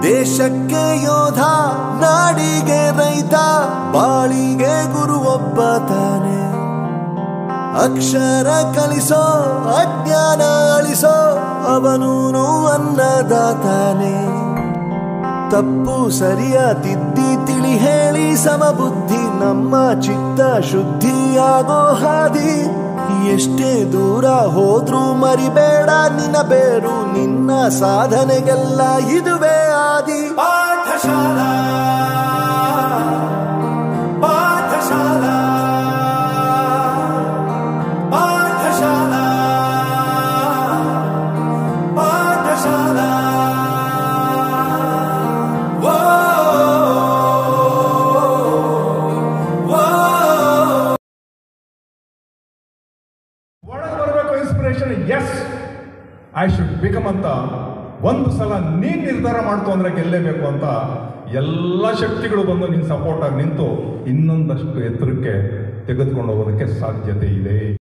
ದೇಶಕ್ಕೆ ಯೋಧ ನಾಡಿಗೆ ರೈತ ಬಾಳಿಗೆ ಗುರು ಒಬ್ಬ ತಾನೆ ಅಕ್ಷರ ಕಲಿಸೋ ಅಜ್ಞಾನ ಅಳಿಸೋ ಅವನೂನು ಅನ್ನದಾತಾನೆ ತಪ್ಪು ಸರಿಯ ತಿದ್ದಿ ತಿಳಿ ಹೇಳಿ ಸಮಬುದ್ಧಿ ನಮ್ಮ ಚಿತ್ತ ಶುದ್ಧಿಯಾಗೋ ಹಾದಿ ಎಷ್ಟೇ ದೂರ ಹೋದ್ರೂ ಮರಿಬೇಡ ನಿನ್ನ ಬೇರು ನಿನ್ನ ಸಾಧನೆಗೆಲ್ಲ ಇದುವೇ ಆದಿ ಪಾಠಶಾಲಾ ಪಾಠಶಾಲಾ ಪಾಠಶಾಲಾ ಪಾಠಶಾಲಾ ವೋ ವೋ ಒಳಗೆ ಬರಬೇಕು inspiration yes I should become ಅಂತ ಒಂದು ಸಲ ನೀನ್ ನಿರ್ಧಾರ ಮಾಡ್ತು ಅಂದ್ರೆ ಗೆಲ್ಲೇಬೇಕು ಅಂತ ಎಲ್ಲ ಶಕ್ತಿಗಳು ಬಂದು ನಿನ್ ಸಪೋರ್ಟ್ ಆಗಿ ನಿಂತು ಇನ್ನೊಂದಷ್ಟು ಎತ್ತರಕ್ಕೆ ತೆಗೆದುಕೊಂಡು ಹೋಗೋದಕ್ಕೆ ಸಾಧ್ಯತೆ ಇದೆ